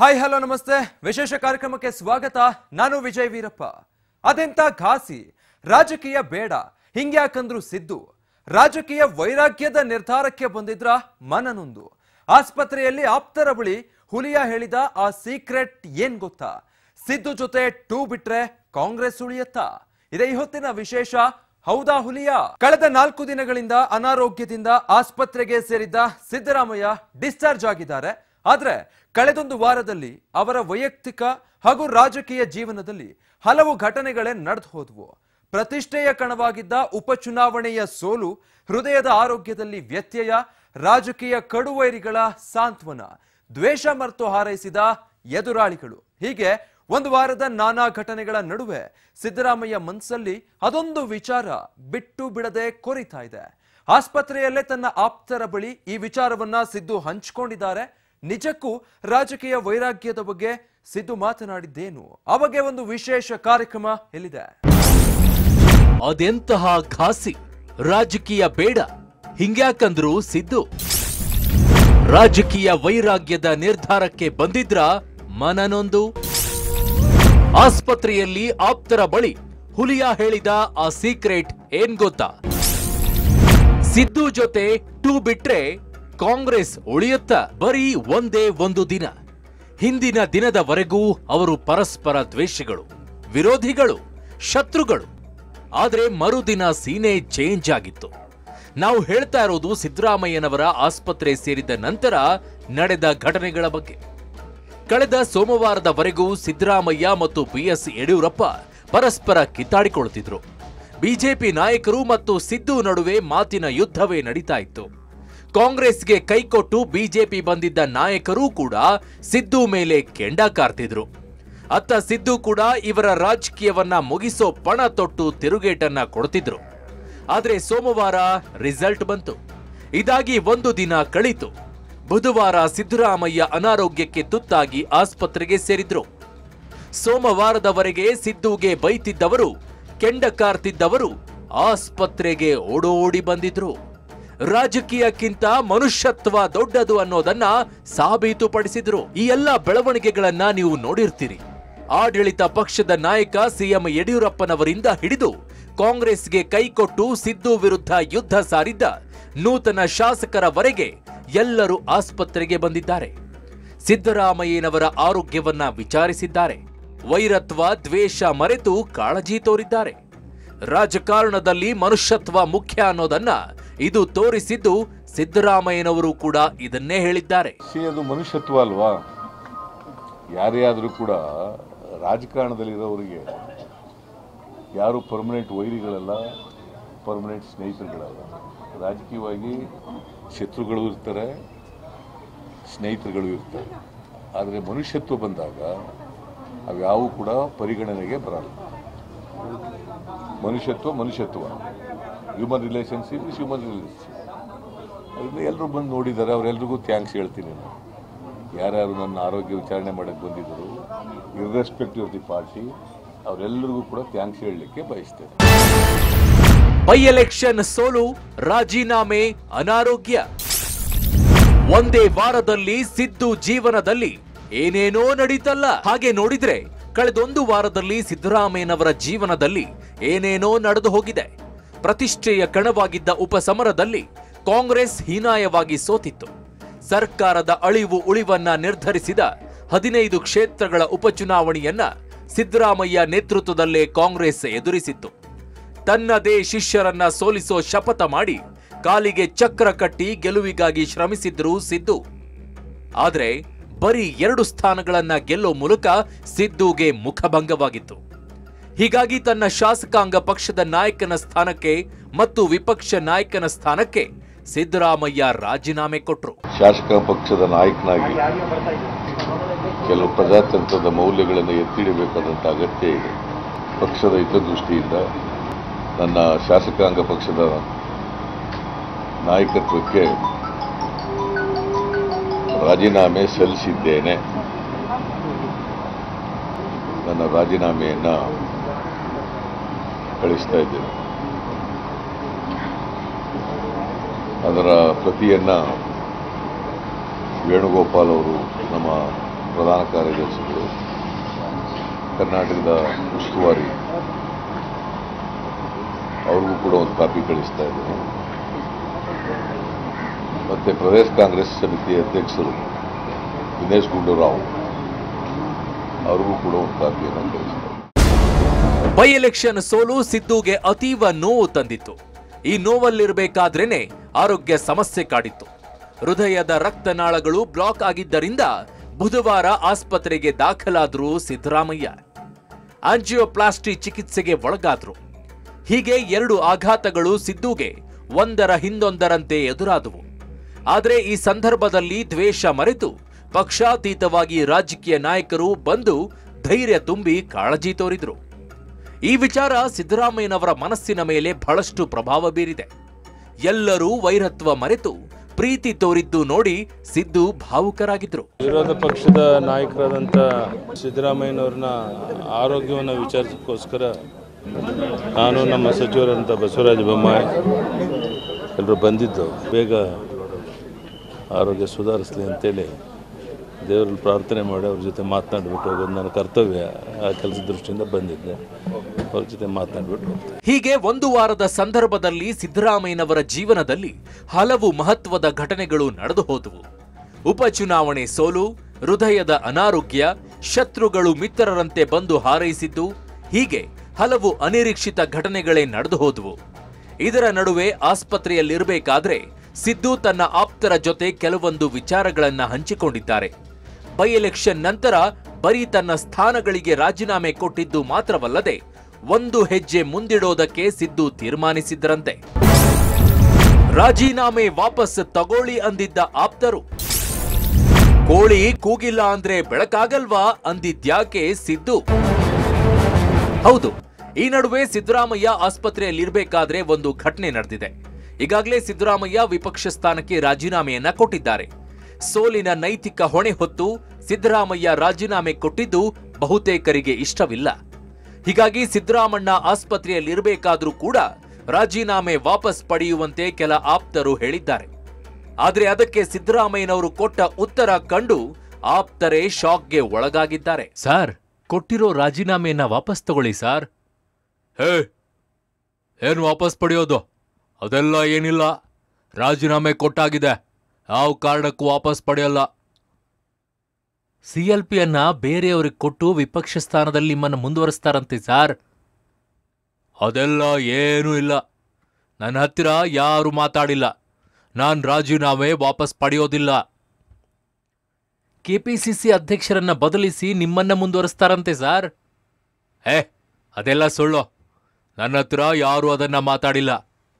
hi hello ನಮಸ್ತೆ ವಿಶೇಷ ಕಾರ್ಯಕ್ರಮಕ್ಕೆ ಸ್ವಾಗತ ನಾನು ವಿಜಯ್ ವೀರಪ್ಪ ಅದೆಂತ ಘಾಸಿ ರಾಜಕೀಯ ಬೇಡ ಹಿಂಗ್ಯಾಕಂದ್ರು ಸಿದ್ದು ರಾಜಕೀಯ ವೈರಾಗ್ಯದ ನಿರ್ಧಾರಕ್ಕೆ ಬಂದಿದ್ರ ಮನನೊಂದು ಆಸ್ಪತ್ರೆಯಲ್ಲಿ ಆಪ್ತರ ಬಳಿ ಹುಲಿಯ ಹೇಳಿದ ಆ ಸೀಕ್ರೆಟ್ ಏನ್ ಗೊತ್ತಾ ಸಿದ್ದು ಜೊತೆ ಟೂ ಬಿಟ್ರೆ ಕಾಂಗ್ರೆಸ್ ಉಳಿಯತ್ತಾ ಇದೇ ಈ ಹೊತ್ತಿನ ವಿಶೇಷ ಹೌದಾ ಹುಲಿಯ ಕಳೆದ ನಾಲ್ಕು ದಿನಗಳಿಂದ ಅನಾರೋಗ್ಯದಿಂದ ಆಸ್ಪತ್ರೆಗೆ ಸೇರಿದ್ದ ಸಿದ್ದರಾಮಯ್ಯ ಡಿಸ್ಚಾರ್ಜ್ ಆಗಿದ್ದಾರೆ ಆದ್ರೆ ಕಳೆದೊಂದು ವಾರದಲ್ಲಿ ಅವರ ವೈಯಕ್ತಿಕ ಹಾಗೂ ರಾಜಕೀಯ ಜೀವನದಲ್ಲಿ ಹಲವು ಘಟನೆಗಳೇ ನಡೆದು ಹೋದವು ಪ್ರತಿಷ್ಠೆಯ ಕಣವಾಗಿದ್ದ ಉಪಚುನಾವಣೆಯ ಸೋಲು ಹೃದಯದ ಆರೋಗ್ಯದಲ್ಲಿ ವ್ಯತ್ಯಯ ರಾಜಕೀಯ ಕಡುವೈರಿಗಳ ಸಾಂತ್ವನ ದ್ವೇಷ ಮರೆತು ಹಾರೈಸಿದ ಎದುರಾಳಿಗಳು ಹೀಗೆ ಒಂದು ವಾರದ ನಾನಾ ಘಟನೆಗಳ ನಡುವೆ ಸಿದ್ದರಾಮಯ್ಯ ಮನಸ್ಸಲ್ಲಿ ಅದೊಂದು ವಿಚಾರ ಬಿಟ್ಟು ಬಿಡದೆ ಕೊರಿತಾ ಇದೆ ಆಸ್ಪತ್ರೆಯಲ್ಲೇ ತನ್ನ ಆಪ್ತರ ಬಳಿ ಈ ವಿಚಾರವನ್ನ ಸಿದ್ದು ಹಂಚಿಕೊಂಡಿದ್ದಾರೆ ನಿಜಕ್ಕೂ ರಾಜಕೀಯ ವೈರಾಗ್ಯದ ಬಗ್ಗೆ ಸಿದ್ದು ಮಾತನಾಡಿದ್ದೇನು ಅವಾಗೆ ಒಂದು ವಿಶೇಷ ಕಾರ್ಯಕ್ರಮ ಎಲ್ಲಿದೆ ಅದೆಂತಹ ಘಾಸಿ ರಾಜಕೀಯ ಬೇಡ ಹಿಂಗ್ಯಾಕಂದ್ರು ಸಿದ್ದು ರಾಜಕೀಯ ವೈರಾಗ್ಯದ ನಿರ್ಧಾರಕ್ಕೆ ಬಂದಿದ್ರ ಮನನೊಂದು ಆಸ್ಪತ್ರೆಯಲ್ಲಿ ಆಪ್ತರ ಬಳಿ ಹುಲಿಯ ಹೇಳಿದ ಆ ಸೀಕ್ರೆಟ್ ಏನ್ ಗೊತ್ತಾ ಸಿದ್ದು ಜೊತೆ ಟೂ ಬಿಟ್ರೆ ಕಾಂಗ್ರೆಸ್ ಉಳಿಯುತ್ತ ಬರೀ ಒಂದೇ ಒಂದು ದಿನ ಹಿಂದಿನ ದಿನದವರೆಗೂ ಅವರು ಪರಸ್ಪರ ದ್ವೇಷಗಳು ವಿರೋಧಿಗಳು ಶತ್ರುಗಳು ಆದ್ರೆ ಮರುದಿನ ಸೀನೆ ಚೇಂಜ್ ಆಗಿತ್ತು ನಾವು ಹೇಳ್ತಾ ಇರೋದು ಸಿದ್ದರಾಮಯ್ಯನವರ ಆಸ್ಪತ್ರೆ ಸೇರಿದ ನಂತರ ನಡೆದ ಘಟನೆಗಳ ಬಗ್ಗೆ ಕಳೆದ ಸೋಮವಾರದವರೆಗೂ ಸಿದ್ದರಾಮಯ್ಯ ಮತ್ತು ಬಿಎಸ್ ಯಡಿಯೂರಪ್ಪ ಪರಸ್ಪರ ಕಿತ್ತಾಡಿಕೊಳ್ಳುತ್ತಿದ್ರು ಬಿಜೆಪಿ ನಾಯಕರು ಮತ್ತು ಸಿದ್ದು ನಡುವೆ ಮಾತಿನ ಯುದ್ಧವೇ ನಡೀತಾ ಇತ್ತು ಕಾಂಗ್ರೆಸ್ಗೆ ಕೈಕೊಟ್ಟು ಬಿಜೆಪಿ ಬಂದಿದ್ದ ನಾಯಕರೂ ಕೂಡ ಸಿದ್ದು ಮೇಲೆ ಕೆಂಡ ಕಾರ್ತಿದ್ರು ಅತ್ತ ಸಿದ್ದು ಕೂಡ ಇವರ ರಾಜಕೀಯವನ್ನ ಮುಗಿಸೋ ಪಣ ತೊಟ್ಟು ತಿರುಗೇಟನ್ನ ಕೊಡ್ತಿದ್ರು ಆದ್ರೆ ಸೋಮವಾರ ರಿಸಲ್ಟ್ ಬಂತು ಇದಾಗಿ ಒಂದು ದಿನ ಕಳಿತು ಬುಧವಾರ ಸಿದ್ದರಾಮಯ್ಯ ಅನಾರೋಗ್ಯಕ್ಕೆ ತುತ್ತಾಗಿ ಆಸ್ಪತ್ರೆಗೆ ಸೇರಿದ್ರು ಸೋಮವಾರದವರೆಗೆ ಸಿದ್ದುಗೆ ಬೈತಿದ್ದವರು ಕೆಂಡ ಕಾರ್ತಿದ್ದವರು ಆಸ್ಪತ್ರೆಗೆ ಓಡೋಡಿ ಬಂದಿದ್ರು ರಾಜಕೀಯಕ್ಕಿಂತ ಮನುಷ್ಯತ್ವ ದೊಡ್ಡದು ಅನ್ನೋದನ್ನ ಸಾಬೀತುಪಡಿಸಿದ್ರು ಈ ಎಲ್ಲ ಬೆಳವಣಿಗೆಗಳನ್ನ ನೀವು ನೋಡಿರ್ತೀರಿ ಆಡಳಿತ ಪಕ್ಷದ ನಾಯಕ ಸಿಎಂ ಯಡಿಯೂರಪ್ಪನವರಿಂದ ಹಿಡಿದು ಕಾಂಗ್ರೆಸ್ಗೆ ಕೈಕೊಟ್ಟು ಸಿದ್ದು ವಿರುದ್ಧ ಯುದ್ಧ ಸಾರಿದ್ದ ನೂತನ ಶಾಸಕರವರೆಗೆ ಎಲ್ಲರೂ ಆಸ್ಪತ್ರೆಗೆ ಬಂದಿದ್ದಾರೆ ಸಿದ್ದರಾಮಯ್ಯನವರ ಆರೋಗ್ಯವನ್ನ ವಿಚಾರಿಸಿದ್ದಾರೆ ವೈರತ್ವ ದ್ವೇಷ ಮರೆತು ಕಾಳಜಿ ತೋರಿದ್ದಾರೆ ರಾಜಕಾರಣದಲ್ಲಿ ಮನುಷ್ಯತ್ವ ಮುಖ್ಯ ಅನ್ನೋದನ್ನ ಇದು ತೋರಿಸಿದ್ದು ಸಿದ್ದರಾಮಯ್ಯನವರು ಕೂಡ ಇದನ್ನೇ ಹೇಳಿದ್ದಾರೆ ಸಿ ಅದು ಮನುಷ್ಯತ್ವ ಅಲ್ವಾ ಯಾರೇ ಆದರೂ ಕೂಡ ರಾಜಕಾರಣದಲ್ಲಿರೋರಿಗೆ ಯಾರು ಪರ್ಮನೆಂಟ್ ವೈರಿಗಳಲ್ಲ ಪರ್ಮನೆಂಟ್ ಸ್ನೇಹಿತರುಗಳಲ್ಲ ರಾಜಕೀಯವಾಗಿ ಶತ್ರುಗಳು ಇರ್ತಾರೆ ಸ್ನೇಹಿತರುಗಳು ಇರ್ತಾರೆ ಆದರೆ ಮನುಷ್ಯತ್ವ ಬಂದಾಗ ಅವ್ಯಾವು ಕೂಡ ಪರಿಗಣನೆಗೆ ಬರಲ್ಲ ಮನುಷ್ಯತ್ವ ಮನುಷ್ಯತ್ವ human relationship is human relationship ಅದರಿಂದ ಎಲ್ಲರೂ ಬಂದು ನೋಡಿದ್ದಾರೆ ಅವರೆಲ್ರಿಗೂ ಥ್ಯಾಂಕ್ಸ್ ಹೇಳ್ತೀನಿ ನಾನು ಯಾರ್ಯಾರು ನನ್ನ ಆರೋಗ್ಯ ವಿಚಾರಣೆ ಮಾಡಕ್ಕೆ ಬಂದಿದ್ದರು ಇರ್ರೆಸ್ಪೆಕ್ಟಿವ್ ಆಫ್ ದಿ ಪಾರ್ಟಿ ಅವರೆಲ್ಲರಿಗೂ ಕೂಡ ಥ್ಯಾಂಕ್ಸ್ ಹೇಳಲಿಕ್ಕೆ ಬಯಸ್ತೇನೆ ಬೈ ಎಲೆಕ್ಷನ್ ಸೋಲು ರಾಜೀನಾಮೆ ಅನಾರೋಗ್ಯ ಒಂದೇ ವಾರದಲ್ಲಿ ಸಿದ್ದು ಜೀವನದಲ್ಲಿ ಏನೇನೋ ನಡೀತಲ್ಲ ಹಾಗೆ ನೋಡಿದ್ರೆ ಕಳೆದೊಂದು ವಾರದಲ್ಲಿ ಸಿದ್ದರಾಮಯ್ಯನವರ ಜೀವನದಲ್ಲಿ ಏನೇನೋ ನಡೆದು ಹೋಗಿದೆ ಪ್ರತಿಷ್ಠೆಯ ಕಣವಾಗಿದ್ದ ಉಪಸಮರದಲ್ಲಿ ಕಾಂಗ್ರೆಸ್ ಹೀನಾಯವಾಗಿ ಸೋತಿತ್ತು ಸರ್ಕಾರದ ಅಳಿವು ಉಳಿವನ್ನ ನಿರ್ಧರಿಸಿದ ಹದಿನೈದು ಕ್ಷೇತ್ರಗಳ ಉಪಚುನಾವಣೆಯನ್ನ ಸಿದ್ದರಾಮಯ್ಯ ನೇತೃತ್ವದಲ್ಲೇ ಕಾಂಗ್ರೆಸ್ ಎದುರಿಸಿತ್ತು ತನ್ನದೇ ಶಿಷ್ಯರನ್ನ ಸೋಲಿಸೋ ಶಪಥ ಮಾಡಿ ಕಾಲಿಗೆ ಚಕ್ರ ಕಟ್ಟಿ ಗೆಲುವಿಗಾಗಿ ಶ್ರಮಿಸಿದ್ರು ಸಿದ್ದು ಆದ್ರೆ ಬರೀ ಎರಡು ಸ್ಥಾನಗಳನ್ನ ಗೆಲ್ಲೋ ಮೂಲಕ ಸಿದ್ದುಗೆ ಮುಖಭಂಗವಾಗಿತ್ತು ಹೀಗಾಗಿ ತನ್ನ ಶಾಸಕಾಂಗ ಪಕ್ಷದ ನಾಯಕನ ಸ್ಥಾನಕ್ಕೆ ಮತ್ತು ವಿಪಕ್ಷ ನಾಯಕನ ಸ್ಥಾನಕ್ಕೆ ಸಿದ್ದರಾಮಯ್ಯ ರಾಜೀನಾಮೆ ಕೊಟ್ರು ಶಾಸಕ ಪಕ್ಷದ ನಾಯಕನಾಗಿ ಕೆಲವು ಪ್ರಜಾತಂತ್ರದ ಮೌಲ್ಯಗಳನ್ನು ಎತ್ತಿಡಬೇಕಾದಂಥ ಅಗತ್ಯ ಇದೆ ಪಕ್ಷದ ಹಿತದೃಷ್ಟಿಯಿಂದ ನನ್ನ ಶಾಸಕಾಂಗ ಪಕ್ಷದ ನಾಯಕತ್ವಕ್ಕೆ ರಾಜೀನಾಮೆ ಸಲ್ಲಿಸಿದ್ದೇನೆ ನನ್ನ ರಾಜೀನಾಮೆಯನ್ನು ಕಳಿಸ್ತಾ ಇದ್ದೇನೆ ಅದರ ಪ್ರತಿಯನ್ನು ವೇಣುಗೋಪಾಲ್ ಅವರು ನಮ್ಮ ಪ್ರಧಾನ ಕಾರ್ಯದರ್ಶಿಗಳು ಕರ್ನಾಟಕದ ಉಸ್ತುವಾರಿ ಅವ್ರಿಗೂ ಕೂಡ ಒಂದು ಕಾಪಿ ಕಳಿಸ್ತಾ ಇದ್ದೀನಿ ಮತ್ತು ಪ್ರದೇಶ ಕಾಂಗ್ರೆಸ್ ಸಮಿತಿ ಅಧ್ಯಕ್ಷರು ದಿನೇಶ್ ಗುಂಡೂರಾವ್ ಅವ್ರಿಗೂ ಕೂಡ ಒಂದು ಕಾಪಿಯನ್ನು ಕಳಿಸ್ತಾ ಇದ್ದೀನಿ ಬೈ ಎಲೆಕ್ಷನ್ ಸೋಲು ಸಿದ್ದುಗೆ ಅತೀವ ನೋವು ತಂದಿತ್ತು ಈ ನೋವಲ್ಲಿರಬೇಕಾದ್ರೇನೆ ಆರೋಗ್ಯ ಸಮಸ್ಯೆ ಕಾಡಿತ್ತು ಹೃದಯದ ರಕ್ತನಾಳಗಳು ಬ್ಲಾಕ್ ಆಗಿದ್ದರಿಂದ ಬುಧವಾರ ಆಸ್ಪತ್ರೆಗೆ ದಾಖಲಾದ್ರು ಸಿದ್ದರಾಮಯ್ಯ ಆಂಜಿಯೋಪ್ಲಾಸ್ಟಿ ಚಿಕಿತ್ಸೆಗೆ ಒಳಗಾದ್ರು ಹೀಗೆ ಎರಡು ಆಘಾತಗಳು ಸಿದ್ದುಗೆ ಒಂದರ ಹಿಂದೊಂದರಂತೆ ಎದುರಾದವು ಆದರೆ ಈ ಸಂದರ್ಭದಲ್ಲಿ ದ್ವೇಷ ಮರೆತು ಪಕ್ಷಾತೀತವಾಗಿ ರಾಜಕೀಯ ನಾಯಕರು ಬಂದು ಧೈರ್ಯ ತುಂಬಿ ಕಾಳಜಿ ತೋರಿದ್ರು ಈ ವಿಚಾರ ಸಿದ್ದರಾಮಯ್ಯನವರ ಮನಸ್ಸಿನ ಮೇಲೆ ಬಹಳಷ್ಟು ಪ್ರಭಾವ ಬೀರಿದೆ ಎಲ್ಲರೂ ವೈರತ್ವ ಮರೆತು ಪ್ರೀತಿ ತೋರಿದ್ದು ನೋಡಿ ಸಿದ್ದು ಭಾವುಕರಾಗಿದ್ರು ವಿರೋಧ ಪಕ್ಷದ ನಾಯಕರಾದಂಥ ಸಿದ್ದರಾಮಯ್ಯನವ್ರನ್ನ ಆರೋಗ್ಯವನ್ನು ವಿಚಾರಿಸೋಕ್ಕೋಸ್ಕರ ನಾನು ನಮ್ಮ ಸಚಿವರಂಥ ಬಸವರಾಜ ಬೊಮ್ಮಾಯಿ ಎಲ್ಲರೂ ಬಂದಿದ್ದು ಬೇಗ ಆರೋಗ್ಯ ಸುಧಾರಿಸಲಿ ಅಂತೇಳಿ ದೇವರಲ್ಲಿ ಪ್ರಾರ್ಥನೆ ಮಾಡಿ ಅವ್ರ ಜೊತೆ ಮಾತನಾಡ್ಬಿಟ್ಟು ಹೋಗೋದು ನನ್ನ ಕರ್ತವ್ಯ ಆ ಕೆಲಸ ದೃಷ್ಟಿಯಿಂದ ಬಂದಿದ್ದೆ ಅವ್ರ ಜೊತೆ ಮಾತನಾಡ್ಬಿಟ್ಟು ಹೋಗ್ತೀನಿ ಹೀಗೆ ಒಂದು ವಾರದ ಸಂದರ್ಭದಲ್ಲಿ ಸಿದ್ದರಾಮಯ್ಯನವರ ಜೀವನದಲ್ಲಿ ಹಲವು ಮಹತ್ವದ ಘಟನೆಗಳು ನಡೆದು ಹೋದವು ಉಪಚುನಾವಣೆ ಸೋಲು ಹೃದಯದ ಅನಾರೋಗ್ಯ ಶತ್ರುಗಳು ಮಿತ್ರರಂತೆ ಬಂದು ಹಾರೈಸಿದ್ದು ಹೀಗೆ ಹಲವು ಅನಿರೀಕ್ಷಿತ ಘಟನೆಗಳೇ ನಡೆದು ಹೋದವು ಇದರ ನಡುವೆ ಆಸ್ಪತ್ರೆಯಲ್ಲಿರಬೇಕಾದ್ರೆ ಸಿದ್ದು ತನ್ನ ಆಪ್ತರ ಜೊತೆ ಕೆಲವೊಂದು ವಿಚಾರಗಳನ್ನ ಹಂಚಿಕೊಂಡಿದ್ದಾರೆ ಬೈ ಎಲೆಕ್ಷನ್ ನಂತರ ಬರೀ ತನ್ನ ಸ್ಥಾನಗಳಿಗೆ ರಾಜೀನಾಮೆ ಕೊಟ್ಟಿದ್ದು ಮಾತ್ರವಲ್ಲದೆ ಒಂದು ಹೆಜ್ಜೆ ಮುಂದಿಡೋದಕ್ಕೆ ಸಿದ್ದು ತೀರ್ಮಾನಿಸಿದ್ರಂತೆ ರಾಜೀನಾಮೆ ವಾಪಸ್ ತಗೊಳ್ಳಿ ಅಂದಿದ್ದ ಆಪ್ತರು ಕೋಳಿ ಕೂಗಿಲ್ಲ ಅಂದ್ರೆ ಬೆಳಕಾಗಲ್ವಾ ಅಂದಿದ್ಯಾಕೆ ಸಿದ್ದು ಹೌದು ಈ ನಡುವೆ ಸಿದ್ದರಾಮಯ್ಯ ಆಸ್ಪತ್ರೆಯಲ್ಲಿರ್ಬೇಕಾದ್ರೆ ಒಂದು ಘಟನೆ ನಡೆದಿದೆ ಈಗಾಗಲೇ ಸಿದ್ದರಾಮಯ್ಯ ವಿಪಕ್ಷ ಸ್ಥಾನಕ್ಕೆ ರಾಜೀನಾಮೆಯನ್ನ ಕೊಟ್ಟಿದ್ದಾರೆ ಸೋಲಿನ ನೈತಿಕ ಹೊಣೆ ಹೊತ್ತು ಸಿದ್ದರಾಮಯ್ಯ ರಾಜೀನಾಮೆ ಕೊಟ್ಟಿದ್ದು ಬಹುತೇಕರಿಗೆ ಇಷ್ಟವಿಲ್ಲ ಹೀಗಾಗಿ ಸಿದ್ದರಾಮಣ್ಣ ಆಸ್ಪತ್ರೆಯಲ್ಲಿರಬೇಕಾದ್ರೂ ಕೂಡ ರಾಜೀನಾಮೆ ವಾಪಸ್ ಪಡೆಯುವಂತೆ ಕೆಲ ಆಪ್ತರು ಹೇಳಿದ್ದಾರೆ ಆದ್ರೆ ಅದಕ್ಕೆ ಸಿದ್ದರಾಮಯ್ಯನವರು ಕೊಟ್ಟ ಉತ್ತರ ಕಂಡು ಆಪ್ತರೇ ಶಾಕ್ಗೆ ಒಳಗಾಗಿದ್ದಾರೆ ಸರ್ ಕೊಟ್ಟಿರೋ ರಾಜೀನಾಮೆಯನ್ನ ವಾಪಸ್ ತಗೊಳ್ಳಿ ಸರ್ ಹೇ ಏನು ವಾಪಸ್ ಪಡೆಯೋದು ಅದೆಲ್ಲ ಏನಿಲ್ಲ ರಾಜೀನಾಮೆ ಕೊಟ್ಟಾಗಿದೆ ಯಾವ ಕಾರಣಕ್ಕೂ ವಾಪಸ್ ಪಡೆಯಲ್ಲ ಸಿಎಲ್ಪಿಯನ್ನ ಬೇರೆಯವ್ರಿಗೆ ಕೊಟ್ಟು ವಿಪಕ್ಷ ಸ್ಥಾನದಲ್ಲಿ ನಿಮ್ಮನ್ನು ಮುಂದುವರಿಸ್ತಾರಂತೆ ಸಾರ್ ಅದೆಲ್ಲ ಏನೂ ಇಲ್ಲ ನನ್ನ ಹತ್ತಿರ ಯಾರು ಮಾತಾಡಿಲ್ಲ ನಾನು ರಾಜೀನಾಮೆ ವಾಪಸ್ ಪಡೆಯೋದಿಲ್ಲ ಕೆಪಿಸಿಸಿ ಅಧ್ಯಕ್ಷರನ್ನ ಬದಲಿಸಿ ನಿಮ್ಮನ್ನ ಮುಂದುವರಿಸ್ತಾರಂತೆ ಸಾರ್ ಹೇ ಅದೆಲ್ಲ ಸುಳ್ಳು ನನ್ನ ಹತ್ರ ಯಾರು ಅದನ್ನ ಮಾತಾಡಿಲ್ಲ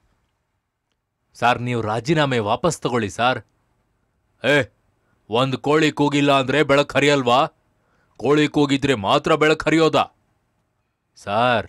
ಸಾರ್ ನೀವು ರಾಜೀನಾಮೆ ವಾಪಸ್ ತಗೊಳ್ಳಿ ಸಾರ್ ಏ ಒಂದು ಕೋಳಿ ಕೂಗಿಲ್ಲ ಅಂದ್ರೆ ಬೆಳಕು ಹರಿಯಲ್ವಾ ಕೋಳಿ ಕೂಗಿದ್ರೆ ಮಾತ್ರ ಬೆಳಕು ಹರಿಯೋದಾ ಸಾರ್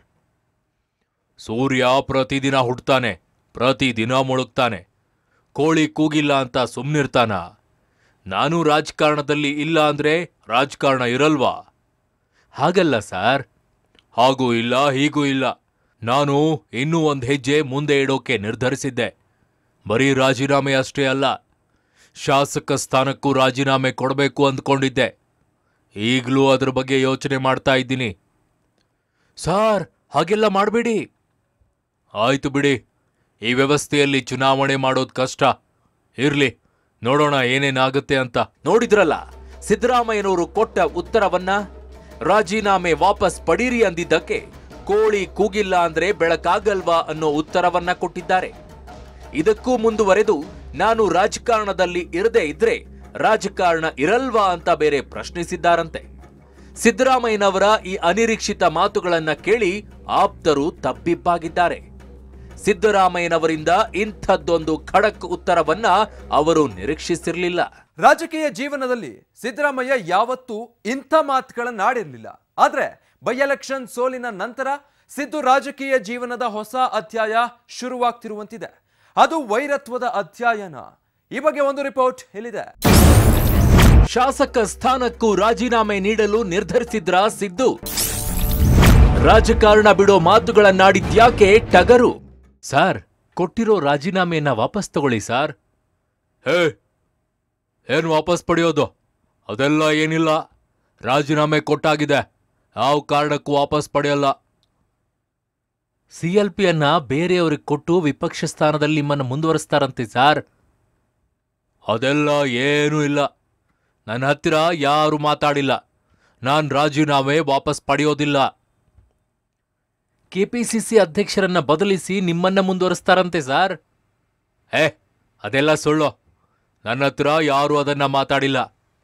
ಸೂರ್ಯ ಪ್ರತಿದಿನ ಹುಟ್ಟುತ್ತಾನೆ ಪ್ರತಿದಿನ ಮುಳುಗ್ತಾನೆ ಕೋಳಿ ಕೂಗಿಲ್ಲ ಅಂತ ಸುಮ್ಮನಿರ್ತಾನ ನಾನು ರಾಜಕಾರಣದಲ್ಲಿ ಇಲ್ಲ ಅಂದ್ರೆ ರಾಜಕಾರಣ ಇರಲ್ವಾ ಹಾಗಲ್ಲ ಸಾರ್ ಹಾಗೂ ಇಲ್ಲ ಹೀಗೂ ಇಲ್ಲ ನಾನು ಇನ್ನೂ ಒಂದು ಹೆಜ್ಜೆ ಮುಂದೆ ಇಡೋಕೆ ನಿರ್ಧರಿಸಿದ್ದೆ ಬರೀ ರಾಜೀನಾಮೆ ಅಷ್ಟೇ ಅಲ್ಲ ಶಾಸಕ ಸ್ಥಾನಕ್ಕೂ ರಾಜೀನಾಮೆ ಕೊಡಬೇಕು ಅಂದ್ಕೊಂಡಿದ್ದೆ ಈಗಲೂ ಅದ್ರ ಬಗ್ಗೆ ಯೋಚನೆ ಮಾಡ್ತಾ ಇದ್ದೀನಿ ಸಾರ್ ಹಾಗೆಲ್ಲ ಮಾಡಬೇಡಿ ಆಯ್ತು ಬಿಡಿ ಈ ವ್ಯವಸ್ಥೆಯಲ್ಲಿ ಚುನಾವಣೆ ಮಾಡೋದು ಕಷ್ಟ ಇರ್ಲಿ ನೋಡೋಣ ಏನೇನಾಗುತ್ತೆ ಅಂತ ನೋಡಿದ್ರಲ್ಲ ಸಿದ್ದರಾಮಯ್ಯನವರು ಕೊಟ್ಟ ಉತ್ತರವನ್ನ ರಾಜೀನಾಮೆ ವಾಪಸ್ ಪಡೀರಿ ಅಂದಿದ್ದಕ್ಕೆ ಕೋಳಿ ಕೂಗಿಲ್ಲ ಅಂದ್ರೆ ಬೆಳಕಾಗಲ್ವಾ ಅನ್ನೋ ಉತ್ತರವನ್ನ ಕೊಟ್ಟಿದ್ದಾರೆ ಇದಕ್ಕೂ ಮುಂದುವರೆದು ನಾನು ರಾಜಕಾರಣದಲ್ಲಿ ಇರದೇ ಇದ್ರೆ ರಾಜಕಾರಣ ಇರಲ್ವಾ ಅಂತ ಬೇರೆ ಪ್ರಶ್ನಿಸಿದ್ದಾರಂತೆ ಸಿದ್ದರಾಮಯ್ಯನವರ ಈ ಅನಿರೀಕ್ಷಿತ ಮಾತುಗಳನ್ನ ಕೇಳಿ ಆಪ್ತರು ತಬ್ಬಿಬ್ಬಾಗಿದ್ದಾರೆ ಸಿದ್ದರಾಮಯ್ಯನವರಿಂದ ಇಂಥದ್ದೊಂದು ಖಡಕ್ ಉತ್ತರವನ್ನ ಅವರು ನಿರೀಕ್ಷಿಸಿರಲಿಲ್ಲ ರಾಜಕೀಯ ಜೀವನದಲ್ಲಿ ಸಿದ್ದರಾಮಯ್ಯ ಯಾವತ್ತೂ ಇಂಥ ಮಾತುಗಳನ್ನಾಡಿರಲಿಲ್ಲ ಆದ್ರೆ ಬೈ ಎಲೆಕ್ಷನ್ ಸೋಲಿನ ನಂತರ ಸಿದ್ದು ರಾಜಕೀಯ ಜೀವನದ ಹೊಸ ಅಧ್ಯಾಯ ಶುರುವಾಗ್ತಿರುವಂತಿದೆ ಅದು ವೈರತ್ವದ ಅಧ್ಯಾಯನ ಈ ಬಗ್ಗೆ ಒಂದು ರಿಪೋರ್ಟ್ ಇಲ್ಲಿದೆ ಶಾಸಕ ಸ್ಥಾನಕ್ಕೂ ರಾಜೀನಾಮೆ ನೀಡಲು ನಿರ್ಧರಿಸಿದ್ರ ಸಿದ್ದು ರಾಜಕಾರಣ ಬಿಡೋ ಮಾತುಗಳನ್ನಾಡಿದ್ಯಾಕೆ ಟಗರು ಸಾರ್ ಕೊಟ್ಟಿರೋ ರಾಜೀನಾಮೆಯನ್ನ ವಾಪಸ್ ತಗೊಳ್ಳಿ ಸಾರ್ ಹೇ ಏನು ವಾಪಸ್ ಪಡೆಯೋದು ಅದೆಲ್ಲ ಏನಿಲ್ಲ ರಾಜೀನಾಮೆ ಕೊಟ್ಟಾಗಿದೆ ಯಾವ ಕಾರಣಕ್ಕೂ ವಾಪಸ್ ಪಡೆಯಲ್ಲ ಸಿಎಲ್ಪಿಯನ್ನ ಬೇರೆಯವ್ರಿಗೆ ಕೊಟ್ಟು ವಿಪಕ್ಷ ಸ್ಥಾನದಲ್ಲಿ ನಿಮ್ಮನ್ನು ಮುಂದುವರಿಸ್ತಾರಂತೆ ಸಾರ್ ಅದೆಲ್ಲ ಏನೂ ಇಲ್ಲ ನನ್ನ ಹತ್ತಿರ ಯಾರು ಮಾತಾಡಿಲ್ಲ ನಾನು ರಾಜೀನಾಮೆ ವಾಪಸ್ ಪಡೆಯೋದಿಲ್ಲ ಕೆಪಿಸಿಸಿ ಅಧ್ಯಕ್ಷರನ್ನ ಬದಲಿಸಿ ನಿಮ್ಮನ್ನ ಮುಂದುವರಿಸ್ತಾರಂತೆ ಸಾರ್ ಏ ಅದೆಲ್ಲ ಸುಳ್ಳು ನನ್ನ ಹತ್ರ ಯಾರೂ ಅದನ್ನ ಮಾತಾಡಿಲ್ಲ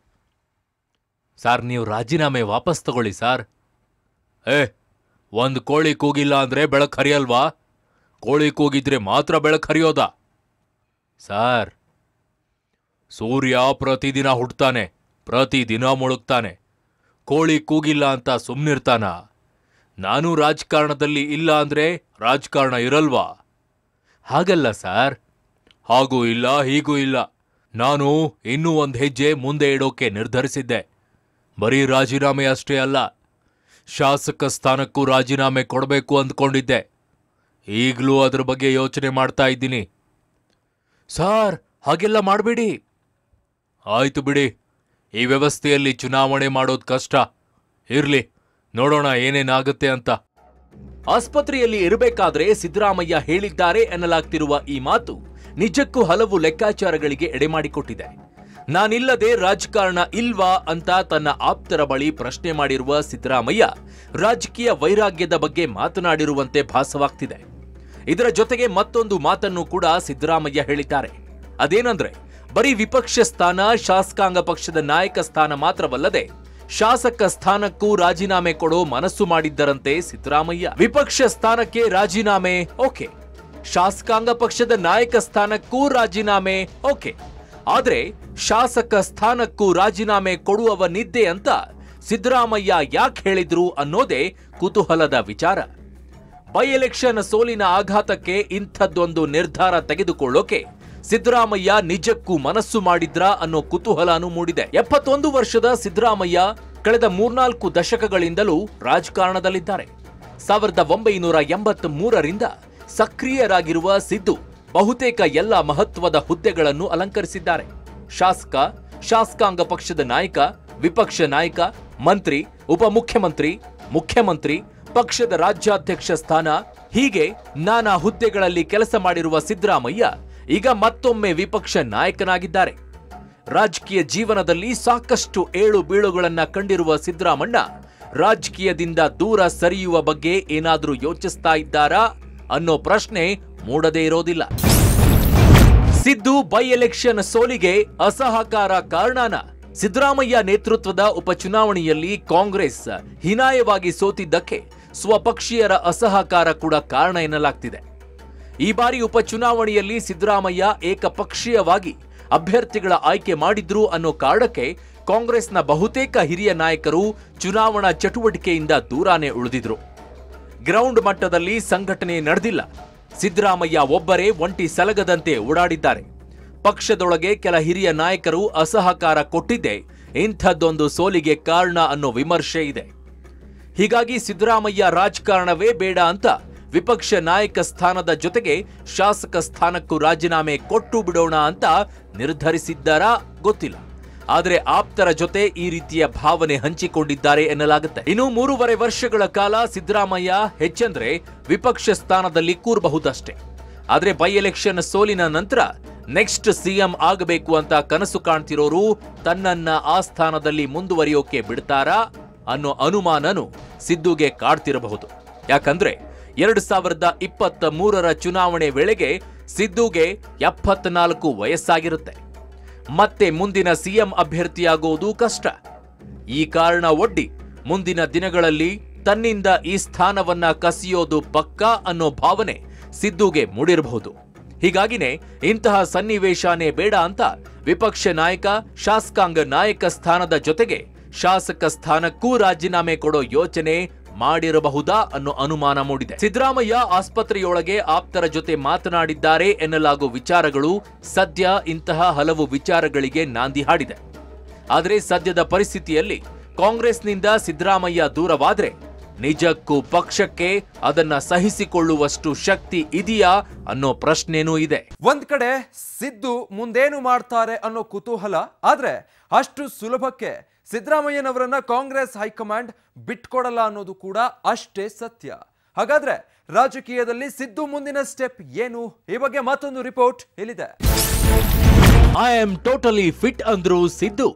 ಸಾರ್ ನೀವು ರಾಜೀನಾಮೆ ವಾಪಸ್ ತಗೊಳ್ಳಿ ಸಾರ್ ಏ ಒಂದು ಕೋಳಿ ಕೂಗಿಲ್ಲ ಅಂದ್ರೆ ಬೆಳಕು ಹರಿಯಲ್ವಾ ಕೋಳಿ ಕೂಗಿದ್ರೆ ಮಾತ್ರ ಬೆಳಕು ಹರಿಯೋದಾ ಸಾರ್ ಸೂರ್ಯ ಪ್ರತಿದಿನ ಹುಟ್ಟುತ್ತಾನೆ ಪ್ರತಿದಿನ ಮುಳುಗ್ತಾನೆ ಕೋಳಿ ಕೂಗಿಲ್ಲ ಅಂತ ಸುಮ್ಮನಿರ್ತಾನ ನಾನು ರಾಜಕಾರಣದಲ್ಲಿ ಇಲ್ಲ ಅಂದ್ರೆ ರಾಜಕಾರಣ ಇರಲ್ವಾ ಹಾಗಲ್ಲ ಸಾರ್ ಹಾಗೂ ಇಲ್ಲ ಹೀಗೂ ಇಲ್ಲ ನಾನು ಇನ್ನೂ ಒಂದು ಹೆಜ್ಜೆ ಮುಂದೆ ಇಡೋಕೆ ನಿರ್ಧರಿಸಿದ್ದೆ ಬರೀ ರಾಜೀನಾಮೆ ಅಷ್ಟೇ ಅಲ್ಲ ಶಾಸಕ ಸ್ಥಾನಕ್ಕೂ ರಾಜೀನಾಮೆ ಕೊಡಬೇಕು ಅಂದ್ಕೊಂಡಿದ್ದೆ ಈಗಲೂ ಅದ್ರ ಬಗ್ಗೆ ಯೋಚನೆ ಮಾಡ್ತಾ ಇದ್ದೀನಿ ಸಾರ್ ಹಾಗೆಲ್ಲ ಮಾಡಬೇಡಿ ಆಯ್ತು ಬಿಡಿ ಈ ವ್ಯವಸ್ಥೆಯಲ್ಲಿ ಚುನಾವಣೆ ಮಾಡೋದು ಕಷ್ಟ ಇರ್ಲಿ ನೋಡೋಣ ಏನೇನಾಗುತ್ತೆ ಅಂತ ಆಸ್ಪತ್ರೆಯಲ್ಲಿ ಇರಬೇಕಾದ್ರೆ ಸಿದ್ದರಾಮಯ್ಯ ಹೇಳಿದ್ದಾರೆ ಎನ್ನಲಾಗ್ತಿರುವ ಈ ಮಾತು ನಿಜಕ್ಕೂ ಹಲವು ಲೆಕ್ಕಾಚಾರಗಳಿಗೆ ಎಡೆಮಾಡಿಕೊಟ್ಟಿದೆ ನಾನಿಲ್ಲದೆ ರಾಜಕಾರಣ ಇಲ್ವಾ ಅಂತ ತನ್ನ ಆಪ್ತರ ಬಳಿ ಪ್ರಶ್ನೆ ಮಾಡಿರುವ ಸಿದ್ದರಾಮಯ್ಯ ರಾಜಕೀಯ ವೈರಾಗ್ಯದ ಬಗ್ಗೆ ಮಾತನಾಡಿರುವಂತೆ ಭಾಸವಾಗ್ತಿದೆ ಇದರ ಜೊತೆಗೆ ಮತ್ತೊಂದು ಮಾತನ್ನು ಕೂಡ ಸಿದ್ದರಾಮಯ್ಯ ಹೇಳಿದ್ದಾರೆ ಅದೇನಂದ್ರೆ ಬರೀ ವಿಪಕ್ಷ ಸ್ಥಾನ ಶಾಸಕಾಂಗ ಪಕ್ಷದ ನಾಯಕ ಸ್ಥಾನ ಮಾತ್ರವಲ್ಲದೆ ಶಾಸಕ ಸ್ಥಾನಕ್ಕೂ ರಾಜೀನಾಮೆ ಕೊಡೋ ಮನಸ್ಸು ಮಾಡಿದ್ದರಂತೆ ಸಿದ್ದರಾಮಯ್ಯ ವಿಪಕ್ಷ ಸ್ಥಾನಕ್ಕೆ ರಾಜೀನಾಮೆ ಓಕೆ ಶಾಸಕಾಂಗ ಪಕ್ಷದ ನಾಯಕ ಸ್ಥಾನಕ್ಕೂ ರಾಜೀನಾಮೆ ಓಕೆ ಆದ್ರೆ ಶಾಸಕ ಸ್ಥಾನಕ್ಕೂ ರಾಜೀನಾಮೆ ಕೊಡುವವನಿದ್ದೆ ಅಂತ ಸಿದ್ದರಾಮಯ್ಯ ಯಾಕೆ ಹೇಳಿದ್ರು ಅನ್ನೋದೇ ಕುತೂಹಲದ ವಿಚಾರ ಬೈ ಎಲೆಕ್ಷನ್ ಸೋಲಿನ ಆಘಾತಕ್ಕೆ ಇಂಥದ್ದೊಂದು ನಿರ್ಧಾರ ತೆಗೆದುಕೊಳ್ಳೋಕೆ ಸಿದ್ದರಾಮಯ್ಯ ನಿಜಕ್ಕೂ ಮನಸ್ಸು ಮಾಡಿದ್ರಾ ಅನ್ನೋ ಕುತೂಹಲನೂ ಮೂಡಿದೆ ಎಪ್ಪತ್ತೊಂದು ವರ್ಷದ ಸಿದ್ದರಾಮಯ್ಯ ಕಳೆದ ಮೂರ್ನಾಲ್ಕು ದಶಕಗಳಿಂದಲೂ ರಾಜಕಾರಣದಲ್ಲಿದ್ದಾರೆ ಸಾವಿರದ ಒಂಬೈನೂರ ಎಂಬತ್ತ್ ಮೂರರಿಂದ ಸಕ್ರಿಯರಾಗಿರುವ ಸಿದ್ದು ಬಹುತೇಕ ಎಲ್ಲ ಮಹತ್ವದ ಹುದ್ದೆಗಳನ್ನು ಅಲಂಕರಿಸಿದ್ದಾರೆ ಶಾಸಕ ಶಾಸಕಾಂಗ ಪಕ್ಷದ ನಾಯಕ ವಿಪಕ್ಷ ನಾಯಕ ಮಂತ್ರಿ ಉಪಮುಖ್ಯಮಂತ್ರಿ ಮುಖ್ಯಮಂತ್ರಿ ಪಕ್ಷದ ರಾಜ್ಯಾಧ್ಯಕ್ಷ ಸ್ಥಾನ ಹೀಗೆ ನಾನಾ ಹುದ್ದೆಗಳಲ್ಲಿ ಕೆಲಸ ಮಾಡಿರುವ ಸಿದ್ದರಾಮಯ್ಯ ಈಗ ಮತ್ತೊಮ್ಮೆ ವಿಪಕ್ಷ ನಾಯಕನಾಗಿದ್ದಾರೆ ರಾಜಕೀಯ ಜೀವನದಲ್ಲಿ ಸಾಕಷ್ಟು ಏಳು ಬೀಳುಗಳನ್ನ ಕಂಡಿರುವ ಸಿದ್ದರಾಮಣ್ಣ ರಾಜಕೀಯದಿಂದ ದೂರ ಸರಿಯುವ ಬಗ್ಗೆ ಏನಾದ್ರೂ ಯೋಚಿಸ್ತಾ ಇದ್ದಾರಾ ಅನ್ನೋ ಪ್ರಶ್ನೆ ಮೂಡದೇ ಇರೋದಿಲ್ಲ ಸಿದ್ದು ಬೈ ಎಲೆಕ್ಷನ್ ಸೋಲಿಗೆ ಅಸಹಕಾರ ಕಾರಣನ ಸಿದ್ದರಾಮಯ್ಯ ನೇತೃತ್ವದ ಉಪಚುನಾವಣೆಯಲ್ಲಿ ಕಾಂಗ್ರೆಸ್ ಹೀನಾಯವಾಗಿ ಸೋತಿದ್ದಕ್ಕೆ ಸ್ವಪಕ್ಷೀಯರ ಅಸಹಕಾರ ಕೂಡ ಕಾರಣ ಎನ್ನಲಾಗ್ತಿದೆ ಈ ಬಾರಿ ಉಪಚುನಾವಣೆಯಲ್ಲಿ ಸಿದ್ದರಾಮಯ್ಯ ಏಕಪಕ್ಷೀಯವಾಗಿ ಅಭ್ಯರ್ಥಿಗಳ ಆಯ್ಕೆ ಮಾಡಿದ್ರು ಅನ್ನೋ ಕಾರಣಕ್ಕೆ ಕಾಂಗ್ರೆಸ್ನ ಬಹುತೇಕ ಹಿರಿಯ ನಾಯಕರು ಚುನಾವಣಾ ಚಟುವಟಿಕೆಯಿಂದ ದೂರಾನೇ ಉಳಿದಿದ್ರು ಗ್ರೌಂಡ್ ಮಟ್ಟದಲ್ಲಿ ಸಂಘಟನೆ ನಡೆದಿಲ್ಲ ಸಿದ್ದರಾಮಯ್ಯ ಒಬ್ಬರೇ ಒಂಟಿ ಸಲಗದಂತೆ ಓಡಾಡಿದ್ದಾರೆ ಪಕ್ಷದೊಳಗೆ ಕೆಲ ಹಿರಿಯ ನಾಯಕರು ಅಸಹಕಾರ ಕೊಟ್ಟಿದ್ದೇ ಇಂಥದ್ದೊಂದು ಸೋಲಿಗೆ ಕಾರಣ ಅನ್ನೋ ವಿಮರ್ಶೆ ಇದೆ ಹೀಗಾಗಿ ಸಿದ್ದರಾಮಯ್ಯ ರಾಜಕಾರಣವೇ ಬೇಡ ಅಂತ ವಿಪಕ್ಷ ನಾಯಕ ಸ್ಥಾನದ ಜೊತೆಗೆ ಶಾಸಕ ಸ್ಥಾನಕ್ಕೂ ರಾಜೀನಾಮೆ ಕೊಟ್ಟು ಬಿಡೋಣ ಅಂತ ನಿರ್ಧರಿಸಿದ್ದಾರಾ ಗೊತ್ತಿಲ್ಲ ಆದರೆ ಆಪ್ತರ ಜೊತೆ ಈ ರೀತಿಯ ಭಾವನೆ ಹಂಚಿಕೊಂಡಿದ್ದಾರೆ ಎನ್ನಲಾಗುತ್ತೆ ಇನ್ನು ಮೂರುವರೆ ವರ್ಷಗಳ ಕಾಲ ಸಿದ್ದರಾಮಯ್ಯ ಹೆಚ್ಚಂದ್ರೆ ವಿಪಕ್ಷ ಸ್ಥಾನದಲ್ಲಿ ಕೂರಬಹುದಷ್ಟೇ ಆದ್ರೆ ಬೈ ಎಲೆಕ್ಷನ್ ಸೋಲಿನ ನಂತರ ನೆಕ್ಸ್ಟ್ ಸಿಎಂ ಆಗಬೇಕು ಅಂತ ಕನಸು ಕಾಣ್ತಿರೋರು ತನ್ನನ್ನ ಆ ಸ್ಥಾನದಲ್ಲಿ ಮುಂದುವರಿಯೋಕೆ ಬಿಡ್ತಾರಾ ಅನ್ನೋ ಅನುಮಾನನು ಸಿದ್ದುಗೆ ಕಾಡ್ತಿರಬಹುದು ಯಾಕಂದ್ರೆ ಎರಡ್ ಸಾವಿರದ ಇಪ್ಪತ್ತ ಮೂರರ ಚುನಾವಣೆ ವೇಳೆಗೆ ಸಿದ್ದುಗೆ ಎಪ್ಪತ್ನಾಲ್ಕು ವಯಸ್ಸಾಗಿರುತ್ತೆ ಮತ್ತೆ ಮುಂದಿನ ಸಿಎಂ ಅಭ್ಯರ್ಥಿಯಾಗೋದು ಕಷ್ಟ ಈ ಕಾರಣ ಒಡ್ಡಿ ಮುಂದಿನ ದಿನಗಳಲ್ಲಿ ತನ್ನಿಂದ ಈ ಸ್ಥಾನವನ್ನ ಕಸಿಯೋದು ಪಕ್ಕಾ ಅನ್ನೋ ಭಾವನೆ ಸಿದ್ದುಗೆ ಮೂಡಿರಬಹುದು ಹೀಗಾಗಿನೇ ಇಂತಹ ಸನ್ನಿವೇಶನೇ ಬೇಡ ಅಂತ ವಿಪಕ್ಷ ನಾಯಕ ಶಾಸಕಾಂಗ ನಾಯಕ ಸ್ಥಾನದ ಜೊತೆಗೆ ಶಾಸಕ ಸ್ಥಾನಕ್ಕೂ ರಾಜೀನಾಮೆ ಕೊಡೋ ಯೋಚನೆ ಮಾಡಿರಬಹುದಾ ಅನ್ನೋ ಅನುಮಾನ ಮೂಡಿದೆ ಸಿದ್ದರಾಮಯ್ಯ ಆಸ್ಪತ್ರೆಯೊಳಗೆ ಆಪ್ತರ ಜೊತೆ ಮಾತನಾಡಿದ್ದಾರೆ ಎನ್ನಲಾಗುವ ವಿಚಾರಗಳು ಸದ್ಯ ಇಂತಹ ಹಲವು ವಿಚಾರಗಳಿಗೆ ನಾಂದಿ ಹಾಡಿದೆ ಆದರೆ ಸದ್ಯದ ಪರಿಸ್ಥಿತಿಯಲ್ಲಿ ಕಾಂಗ್ರೆಸ್ನಿಂದ ಸಿದ್ದರಾಮಯ್ಯ ದೂರವಾದ್ರೆ ನಿಜಕ್ಕೂ ಪಕ್ಷಕ್ಕೆ ಅದನ್ನ ಸಹಿಸಿಕೊಳ್ಳುವಷ್ಟು ಶಕ್ತಿ ಇದೆಯಾ ಅನ್ನೋ ಪ್ರಶ್ನೆನೂ ಇದೆ ಒಂದ್ ಕಡೆ ಸಿದ್ದು ಮುಂದೇನು ಮಾಡ್ತಾರೆ ಅನ್ನೋ ಕುತೂಹಲ ಆದ್ರೆ ಅಷ್ಟು ಸುಲಭಕ್ಕೆ ಸಿದ್ದರಾಮಯ್ಯನವರನ್ನ ಕಾಂಗ್ರೆಸ್ ಹೈಕಮಾಂಡ್ ಬಿಟ್ಕೊಡಲ್ಲ ಅನ್ನೋದು ಕೂಡ ಅಷ್ಟೇ ಸತ್ಯ ಹಾಗಾದ್ರೆ ರಾಜಕೀಯದಲ್ಲಿ ಸಿದ್ದು ಮುಂದಿನ ಸ್ಟೆಪ್ ಏನು ಈ ಬಗ್ಗೆ ಮತ್ತೊಂದು ರಿಪೋರ್ಟ್ ಇಲ್ಲಿದೆ ಐ ಆಮ್ ಟೋಟಲಿ ಫಿಟ್ ಅಂದ್ರು ಸಿದ್ದು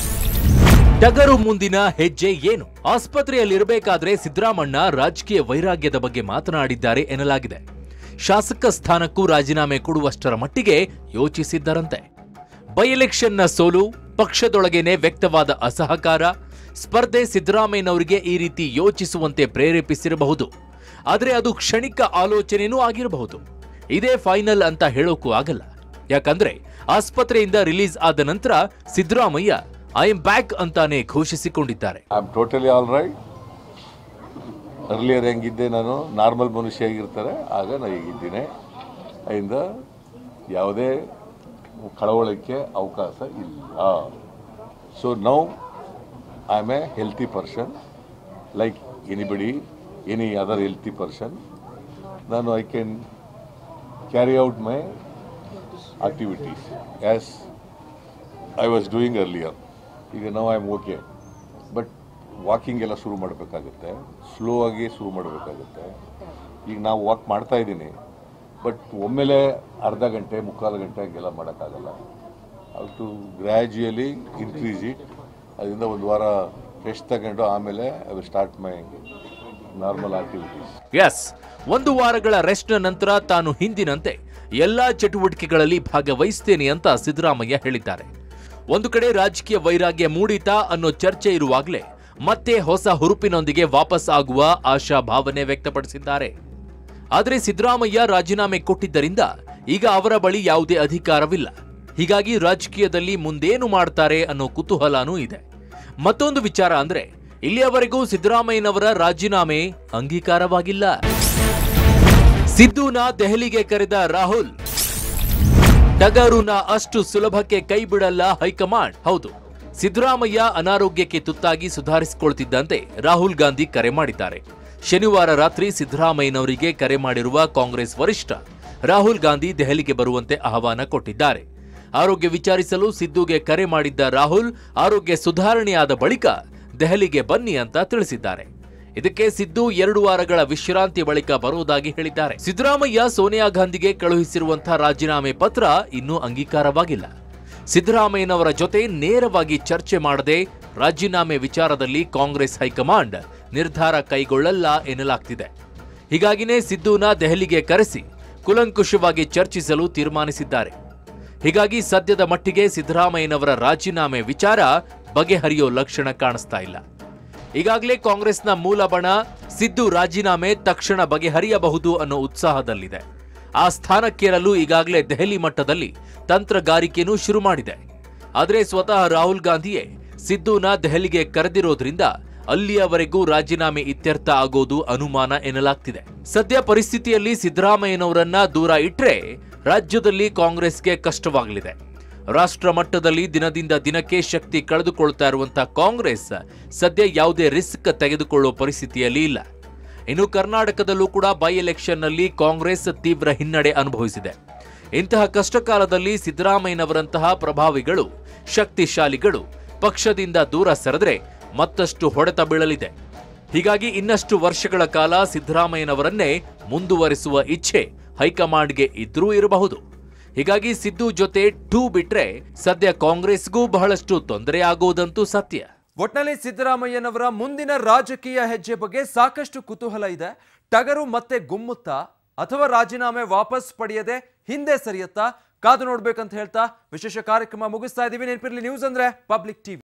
ಟಗರು ಮುಂದಿನ ಹೆಜ್ಜೆ ಏನು ಆಸ್ಪತ್ರೆಯಲ್ಲಿರಬೇಕಾದ್ರೆ ಸಿದ್ದರಾಮಣ್ಣ ರಾಜಕೀಯ ವೈರಾಗ್ಯದ ಬಗ್ಗೆ ಮಾತನಾಡಿದ್ದಾರೆ ಎನ್ನಲಾಗಿದೆ ಶಾಸಕ ಸ್ಥಾನಕ್ಕೂ ರಾಜೀನಾಮೆ ಕೊಡುವಷ್ಟರ ಮಟ್ಟಿಗೆ ಯೋಚಿಸಿದ್ದರಂತೆ ಬೈ ಎಲೆಕ್ಷನ್ನ ಸೋಲು ಪಕ್ಷದೊಳಗೇನೆ ವ್ಯಕ್ತವಾದ ಅಸಹಕಾರ ಸ್ಪರ್ಧೆ ಸಿದ್ದರಾಮಯ್ಯನವರಿಗೆ ಈ ರೀತಿ ಯೋಚಿಸುವಂತೆ ಪ್ರೇರೇಪಿಸಿರಬಹುದು ಆದರೆ ಅದು ಕ್ಷಣಿಕ ಆಲೋಚನೆನೂ ಆಗಿರಬಹುದು ಇದೇ ಫೈನಲ್ ಅಂತ ಹೇಳೋಕ್ಕೂ ಆಗಲ್ಲ ಯಾಕಂದ್ರೆ ಆಸ್ಪತ್ರೆಯಿಂದ ರಿಲೀಸ್ ಆದ ನಂತರ ಸಿದ್ದರಾಮಯ್ಯ ಐ ಎಂ ಬ್ಯಾಕ್ ಅಂತಾನೆ ಘೋಷಿಸಿಕೊಂಡಿದ್ದಾರೆ I am totally all right earlier ಹೆಂಗಿದ್ದೆ ನಾನು ನಾರ್ಮಲ್ ಮನುಷ್ಯ ಆಗಿರ್ತಾರೆ ಆಗ ನಾನು ಹೀಗಿದ್ದೀನಿ ಅದರಿಂದ ಯಾವುದೇ ಕಳವಳಕ್ಕೆ ಅವಕಾಶ ಇಲ್ಲ so now I am a healthy person like anybody any other healthy person ನಾನು I can carry out my activities as I was doing earlier ಈಗ ನಾವು I am okay but walking ಎಲ್ಲ ಶುರು ಮಾಡಬೇಕಾಗುತ್ತೆ ಸ್ಲೋ ಆಗಿ ಶುರು ಮಾಡಬೇಕಾಗುತ್ತೆ ಈಗ ನಾವು ವಾಕ್ ಮಾಡ್ತಾ ಇದ್ದೀನಿ ಬಟ್ ಒಮ್ಮೆಲೆ ಅರ್ಧ ಗಂಟೆ ಮುಕ್ಕಾಲು ಗಂಟೆ ಹಂಗೆಲ್ಲ ಮಾಡೋಕ್ಕಾಗಲ್ಲ how to gradually increase it ಅದರಿಂದ ಒಂದು ವಾರ ರೆಸ್ಟ್ ತಗೊಂಡು ಆಮೇಲೆ I will start my normal activities yes ಒಂದು ವಾರಗಳ ರೆಸ್ಟ್ನ ನಂತರ ತಾನು ಹಿಂದಿನಂತೆ ಎಲ್ಲಾ ಚಟುವಟಿಕೆಗಳಲ್ಲಿ ಭಾಗವಹಿಸ್ತೇನೆ ಅಂತ ಸಿದ್ದರಾಮಯ್ಯ ಹೇಳಿದ್ದಾರೆ ಒಂದು ಕಡೆ ರಾಜಕೀಯ ವೈರಾಗ್ಯ ಮೂಡಿತಾ ಅನ್ನೋ ಚರ್ಚೆ ಇರುವಾಗಲೇ ಮತ್ತೆ ಹೊಸ ಹುರುಪಿನೊಂದಿಗೆ ವಾಪಸ್ ಆಗುವ ಆಶಾ ಭಾವನೆ ವ್ಯಕ್ತಪಡಿಸಿದ್ದಾರೆ ಆದರೆ ಸಿದ್ದರಾಮಯ್ಯ ರಾಜೀನಾಮೆ ಕೊಟ್ಟಿದ್ದರಿಂದ ಈಗ ಅವರ ಬಳಿ ಯಾವುದೇ ಅಧಿಕಾರವಿಲ್ಲ ಹೀಗಾಗಿ ರಾಜಕೀಯದಲ್ಲಿ ಮುಂದೇನು ಮಾಡ್ತಾರೆ ಅನ್ನೋ ಕುತೂಹಲನೂ ಇದೆ ಮತ್ತೊಂದು ವಿಚಾರ ಅಂದ್ರೆ ಇಲ್ಲಿಯವರೆಗೂ ಸಿದ್ದರಾಮಯ್ಯನವರ ರಾಜೀನಾಮೆ ಅಂಗೀಕಾರವಾಗಿಲ್ಲ ಸಿದ್ದುನ ದೆಹಲಿಗೆ ಕರೆದ ರಾಹುಲ್ ಟಗರುನ ಅಷ್ಟು ಸುಲಭಕ್ಕೆ ಕೈ ಬಿಡಲ್ಲ ಹೈಕಮಾಂಡ್ ಹೌದು ಸಿದ್ದರಾಮಯ್ಯ ಅನಾರೋಗ್ಯಕ್ಕೆ ತುತ್ತಾಗಿ ಸುಧಾರಿಸಿಕೊಳ್ತಿದ್ದಂತೆ ರಾಹುಲ್ ಗಾಂಧಿ ಕರೆ ಮಾಡಿದ್ದಾರೆ ಶನಿವಾರ ರಾತ್ರಿ ಸಿದ್ದರಾಮಯ್ಯನವರಿಗೆ ಕರೆ ಮಾಡಿರುವ ಕಾಂಗ್ರೆಸ್ ವರಿಷ್ಠ ರಾಹುಲ್ ಗಾಂಧಿ ದೆಹಲಿಗೆ ಬರುವಂತೆ ಆಹ್ವಾನ ಕೊಟ್ಟಿದ್ದಾರೆ ಆರೋಗ್ಯ ವಿಚಾರಿಸಲು ಸಿದ್ದುಗೆ ಕರೆ ಮಾಡಿದ್ದ ರಾಹುಲ್ ಆರೋಗ್ಯ ಸುಧಾರಣೆಯಾದ ಬಳಿಕ ದೆಹಲಿಗೆ ಬನ್ನಿ ಅಂತ ತಿಳಿಸಿದ್ದಾರೆ ಇದಕ್ಕೆ ಸಿದ್ದು ಎರಡು ವಾರಗಳ ವಿಶ್ರಾಂತಿ ಬಳಿಕ ಬರುವುದಾಗಿ ಹೇಳಿದ್ದಾರೆ ಸಿದ್ದರಾಮಯ್ಯ ಸೋನಿಯಾ ಗಾಂಧಿಗೆ ಕಳುಹಿಸಿರುವಂತಹ ರಾಜೀನಾಮೆ ಪತ್ರ ಇನ್ನೂ ಅಂಗೀಕಾರವಾಗಿಲ್ಲ ಸಿದ್ದರಾಮಯ್ಯನವರ ಜೊತೆ ನೇರವಾಗಿ ಚರ್ಚೆ ಮಾಡದೆ ರಾಜೀನಾಮೆ ವಿಚಾರದಲ್ಲಿ ಕಾಂಗ್ರೆಸ್ ಹೈಕಮಾಂಡ್ ನಿರ್ಧಾರ ಕೈಗೊಳ್ಳಲ್ಲ ಎನ್ನಲಾಗ್ತಿದೆ ಹೀಗಾಗಿನೇ ಸಿದ್ದುನ ದೆಹಲಿಗೆ ಕರೆಸಿ ಕುಲಂಕುಷವಾಗಿ ಚರ್ಚಿಸಲು ತೀರ್ಮಾನಿಸಿದ್ದಾರೆ ಹೀಗಾಗಿ ಸದ್ಯದ ಮಟ್ಟಿಗೆ ಸಿದ್ದರಾಮಯ್ಯನವರ ರಾಜೀನಾಮೆ ವಿಚಾರ ಬಗೆಹರಿಯೋ ಲಕ್ಷಣ ಕಾಣಿಸ್ತಾ ಇಲ್ಲ ಈಗಾಗಲೇ ಕಾಂಗ್ರೆಸ್ನ ಮೂಲ ಬಣ ಸಿದ್ದು ರಾಜೀನಾಮೆ ತಕ್ಷಣ ಬಗೆಹರಿಯಬಹುದು ಅನ್ನೋ ಉತ್ಸಾಹದಲ್ಲಿದೆ ಆ ಸ್ಥಾನಕ್ಕೇರಲು ಈಗಾಗಲೇ ದೆಹಲಿ ಮಟ್ಟದಲ್ಲಿ ತಂತ್ರಗಾರಿಕೆನೂ ಶುರು ಮಾಡಿದೆ ಆದರೆ ಸ್ವತಃ ರಾಹುಲ್ ಗಾಂಧಿಯೇ ಸಿದ್ದುನ ದೆಹಲಿಗೆ ಕರೆದಿರೋದ್ರಿಂದ ಅಲ್ಲಿಯವರೆಗೂ ರಾಜೀನಾಮೆ ಇತ್ಯರ್ಥ ಆಗೋದು ಅನುಮಾನ ಎನ್ನಲಾಗ್ತಿದೆ ಸದ್ಯ ಪರಿಸ್ಥಿತಿಯಲ್ಲಿ ಸಿದ್ದರಾಮಯ್ಯನವರನ್ನ ದೂರ ಇಟ್ರೆ ರಾಜ್ಯದಲ್ಲಿ ಕಾಂಗ್ರೆಸ್ಗೆ ಕಷ್ಟವಾಗಲಿದೆ ರಾಷ್ಟ್ರ ಮಟ್ಟದಲ್ಲಿ ದಿನದಿಂದ ದಿನಕ್ಕೆ ಶಕ್ತಿ ಕಳೆದುಕೊಳ್ತಾ ಇರುವಂತಹ ಕಾಂಗ್ರೆಸ್ ಸದ್ಯ ಯಾವುದೇ ರಿಸ್ಕ್ ತೆಗೆದುಕೊಳ್ಳುವ ಪರಿಸ್ಥಿತಿಯಲ್ಲಿ ಇಲ್ಲ ಇನ್ನು ಕರ್ನಾಟಕದಲ್ಲೂ ಕೂಡ ಬೈ ಎಲೆಕ್ಷನ್ನಲ್ಲಿ ಕಾಂಗ್ರೆಸ್ ತೀವ್ರ ಹಿನ್ನಡೆ ಅನುಭವಿಸಿದೆ ಇಂತಹ ಕಷ್ಟಕಾಲದಲ್ಲಿ ಸಿದ್ದರಾಮಯ್ಯನವರಂತಹ ಪ್ರಭಾವಿಗಳು ಶಕ್ತಿಶಾಲಿಗಳು ಪಕ್ಷದಿಂದ ದೂರ ಸರಿದ್ರೆ ಮತ್ತಷ್ಟು ಹೊಡೆತ ಬೀಳಲಿದೆ ಹೀಗಾಗಿ ಇನ್ನಷ್ಟು ವರ್ಷಗಳ ಕಾಲ ಸಿದ್ದರಾಮಯ್ಯನವರನ್ನೇ ಮುಂದುವರಿಸುವ ಇಚ್ಛೆ ಹೈಕಮಾಂಡ್ಗೆ ಇದ್ರೂ ಇರಬಹುದು ಹೀಗಾಗಿ ಸಿದ್ದು ಜೊತೆ ಟೂ ಬಿಟ್ರೆ ಸದ್ಯ ಕಾಂಗ್ರೆಸ್ಗೂ ಬಹಳಷ್ಟು ತೊಂದರೆ ಆಗೋದಂತೂ ಸತ್ಯ ಒಟ್ನಲ್ಲಿ ಸಿದ್ದರಾಮಯ್ಯನವರ ಮುಂದಿನ ರಾಜಕೀಯ ಹೆಜ್ಜೆ ಬಗ್ಗೆ ಸಾಕಷ್ಟು ಕುತೂಹಲ ಇದೆ ಟಗರು ಮತ್ತೆ ಗುಮ್ಮುತ್ತಾ ಅಥವಾ ರಾಜೀನಾಮೆ ವಾಪಸ್ ಪಡೆಯದೆ ಹಿಂದೆ ಸರಿಯತ್ತಾ ಕಾದು ನೋಡ್ಬೇಕಂತ ಹೇಳ್ತಾ ವಿಶೇಷ ಕಾರ್ಯಕ್ರಮ ಮುಗಿಸ್ತಾ ಇದೀವಿ ನೆನಪಿರ್ಲಿ ನ್ಯೂಸ್ ಅಂದ್ರೆ ಪಬ್ಲಿಕ್ ಟಿವಿ